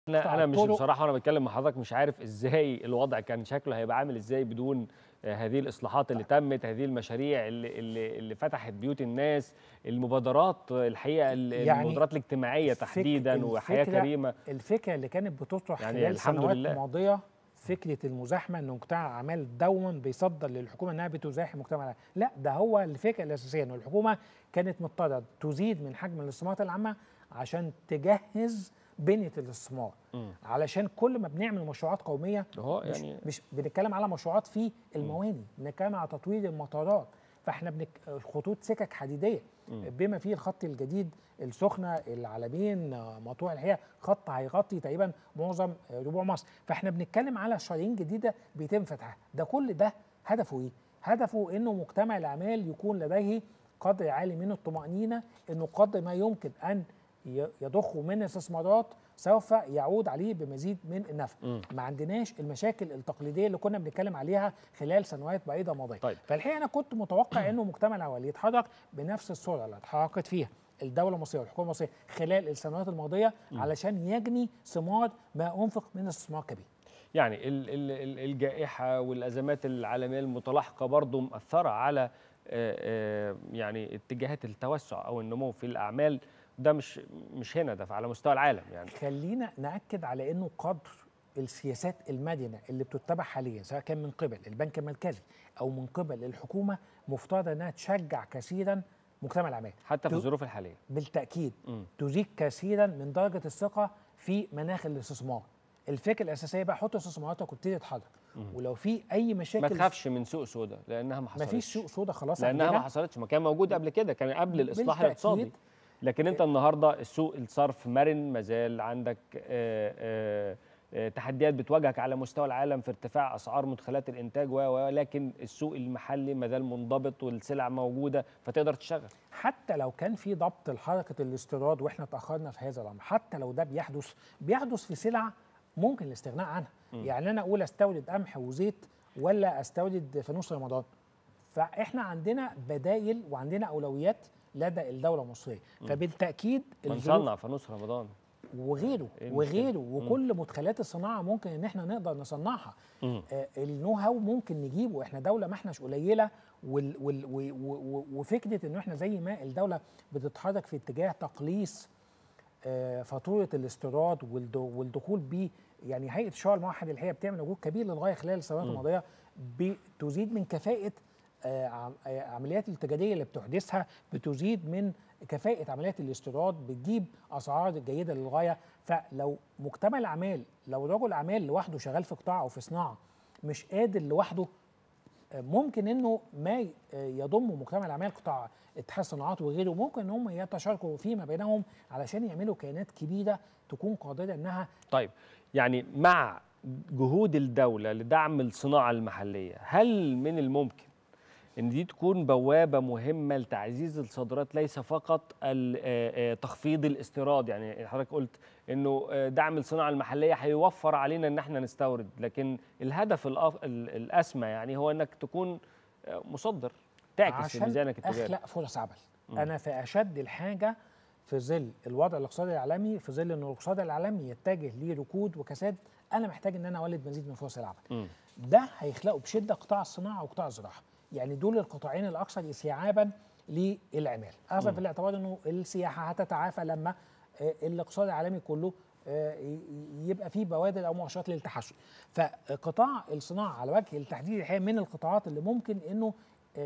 انا انا مش الطرق. بصراحه وانا بتكلم مع حضرتك مش عارف ازاي الوضع كان شكله هيبقى عامل ازاي بدون آه، هذه الاصلاحات اللي تمت هذه المشاريع اللي اللي, اللي فتحت بيوت الناس المبادرات آه، الحقيقه ال- يعني المبادرات الاجتماعيه الفك- تحديدا وحياه الفكرة- كريمه الفكره اللي كانت بتطرح يعني خلال الحمد سنوات لله. ماضيه فكره المزاحمه ان قطاع الاعمال دوما بيصدر للحكومه انها بتزاحم مجتمع العمل. لا ده هو الفكره الاساسيه ان الحكومه كانت مضطره تزيد من حجم الاستثمارات العامه عشان تجهز بنيه الاستثمار مم. علشان كل ما بنعمل مشروعات قوميه هو مش, يعني مش بنتكلم على مشروعات في المواني بنتكلم على تطوير المطارات فاحنا بنك... خطوط سكك حديديه بما فيه الخط الجديد السخنه العلمين آه، مطروح الحقيقه خط هيغطي تقريبا معظم آه، ربوع مصر فاحنا بنتكلم على شرايين جديده بيتم فتحها ده كل ده هدفه ايه هدفه انه مجتمع الاعمال يكون لديه قدر عالي من الطمانينه انه قدر ما يمكن ان ي- يضخه من استثمارات سوف يعود عليه بمزيد من النفع مم. ما عندناش المشاكل التقليديه اللي كنا بنتكلم عليها خلال سنوات بعيده ماضيه طيب. فالحقيقه انا كنت متوقع انه مجتمع الاول يتحرك بنفس السرعه اللي اتحركت فيها الدوله المصريه والحكومه المصريه خلال السنوات الماضيه علشان يجني ثمار ما انفق من استثمار كبير يعني ال- ال- ال- الجائحة والأزمات العالمية المتلاحقة برضو مأثرة على آه، آه، يعني اتجاهات التوسع أو النمو في الأعمال ده مش مش هنا ده على مستوى العالم يعني خلينا ناكد على انه قدر السياسات المدنه اللي بتتبع حاليا سواء كان من قبل البنك المركزي او من قبل الحكومه مفترض انها تشجع كثيرا مجتمع الاعمال حتى في تو- الظروف الحالية بالتاكيد مم. تزيد كثيرا من درجه الثقه في مناخ الاستثمار الفكره الاساسيه بقى حط استثماراتك وابتدي اتحرك ولو في اي مشاكل ما تخافش من سوق سودا لأنها ما حصلتش مفيش سوق سودا خلاص لأنها ما عندنا. حصلتش ما كان موجود قبل كده كان قبل الإصلاح بالتأكيد. الاقتصادي لكن أنت النهاردة السوق الصرف مرن ما زال عندك آه، آه، آه، تحديات بتواجهك على مستوى العالم في ارتفاع اسعار مدخلات الانتاج و- ولكن السوق المحلي ما زال منضبط والسلع موجوده فتقدر تشتغل حتى لو كان في ضبط لحركه الاستيراد واحنا تاخرنا في هذا الامر حتى لو ده بيحدث بيحدث في سلع ممكن الاستغناء عنها يعني انا اقول استورد قمح وزيت ولا استورد فانوس رمضان فاحنا عندنا بدائل وعندنا اولويات لدى الدوله المصريه فبالتاكيد ما الظروف نصنع فانوس رمضان وغيره إيه المشكلة؟ وغيره وكل مدخلات الصناعه ممكن ان احنا نقدر نصنعها مم. آه النو هاو ممكن نجيبه احنا دوله ما احناش قليله وال وال و- و- و- وفكره ان احنا زي ما الدوله بتتحرك في اتجاه تقليص آه فاتوره الاستيراد والد- والدخول ب يعني هيئه الشعر الموحد الحقيقه بتعمل مجهود كبير للغايه خلال السنوات الماضيه بتزيد من كفاءه آه، عم- آه، عمليات التجاريه اللي بتحدثها بتزيد من كفاءه عمليات الاستيراد بتجيب اسعار جيده للغايه فلو مجتمع الاعمال لو رجل اعمال لوحده شغال في قطاع او في صناعه مش قادر لوحده آه، ممكن انه ما ي- آه، يضم مجتمع الاعمال قطاع اتحاد الصناعات وغيره ممكن ان هم يتشاركوا فيما بينهم علشان يعملوا كيانات كبيره تكون قادره انها طيب يعني مع جهود الدولة لدعم الصناعة المحلية هل من الممكن ان دي تكون بوابة مهمة لتعزيز الصادرات ليس فقط ال- آه، آه، تخفيض الاستيراد يعني حضرتك قلت انه آه، دعم الصناعة المحلية هيوفر علينا ان احنا نستورد لكن الهدف الأف- ال- الاسمى يعني هو انك تكون آه، مصدر تعكس في عشان ميزانك التجاري اخلق فرص عمل انا في اشد الحاجه في ظل الوضع الاقتصادي العالمي في ظل ان الاقتصاد العالمي يتجه لركود وكساد انا محتاج ان انا اولد مزيد من فرص العمل مم. ده هيخلقوا بشده قطاع الصناعه وقطاع الزراعه يعني دول القطاعين الاكثر استيعابا للعمال اخذا في الاعتبار انه السياحه هتتعافى لما آه، الاقتصاد العالمي كله آه، ي- يبقى فيه بوادر او مؤشرات للتحسن فقطاع الصناعه على وجه التحديد الحقيقه من القطاعات اللي ممكن انه آه،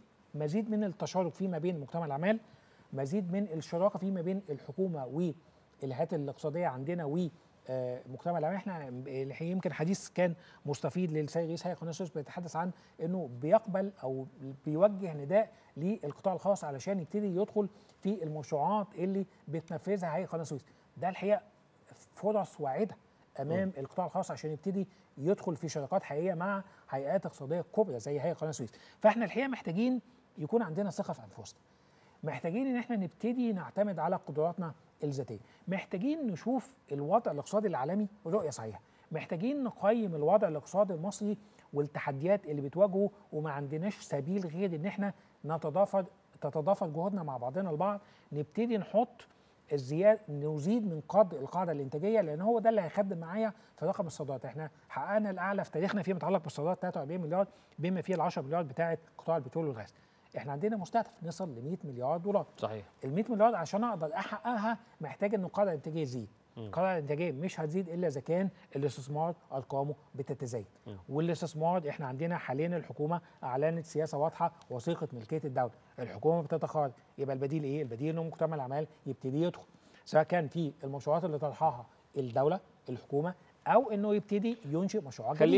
بمزيد من التشارك فيما بين مجتمع الاعمال مزيد من الشراكه فيما بين الحكومه والهيئات الاقتصاديه عندنا و آه، مجتمع الاعمال احنا الحقيقة يمكن حديث كان مستفيد للسيد رئيس هيئه قناه السويس بيتحدث عن انه بيقبل او بيوجه نداء للقطاع الخاص علشان يبتدي يدخل في المشروعات اللي بتنفذها هيئه قناه السويس ده الحقيقه فرص واعده امام القطاع الخاص عشان يبتدي يدخل في شراكات حقيقيه مع هيئات اقتصاديه كبرى زي هيئه قناه السويس فاحنا الحقيقه محتاجين يكون عندنا ثقه في انفسنا محتاجين ان احنا نبتدي نعتمد على قدراتنا الذاتيه محتاجين نشوف الوضع الاقتصادي العالمي رؤيه صحيحه محتاجين نقيم الوضع الاقتصادي المصري والتحديات اللي بتواجهه وما عندناش سبيل غير ان احنا نتضافر تتضافر جهودنا مع بعضنا البعض نبتدي نحط الزياده نزيد من قدر القاعده الانتاجيه لان هو ده اللي هيخدم معايا في رقم الصادرات احنا حققنا الاعلى في تاريخنا فيما يتعلق بالصادرات 43 مليار بما فيه ال 10 مليار بتاعه قطاع البترول والغاز احنا عندنا مستهدف نصل ل 100 مليار دولار صحيح ال 100 مليار عشان اقدر احققها محتاج ان القاعده الانتاجيه تزيد القاعده الانتاجيه مش هتزيد الا اذا كان الاستثمار ارقامه بتتزايد والاستثمار احنا عندنا حاليا الحكومه اعلنت سياسه واضحه وثيقه ملكيه الدوله الحكومه بتتخرج يبقى البديل ايه البديل انه مجتمع الاعمال يبتدي يدخل سواء كان في المشروعات اللي طرحها الدوله الحكومه او انه يبتدي ينشئ مشروعات خلينا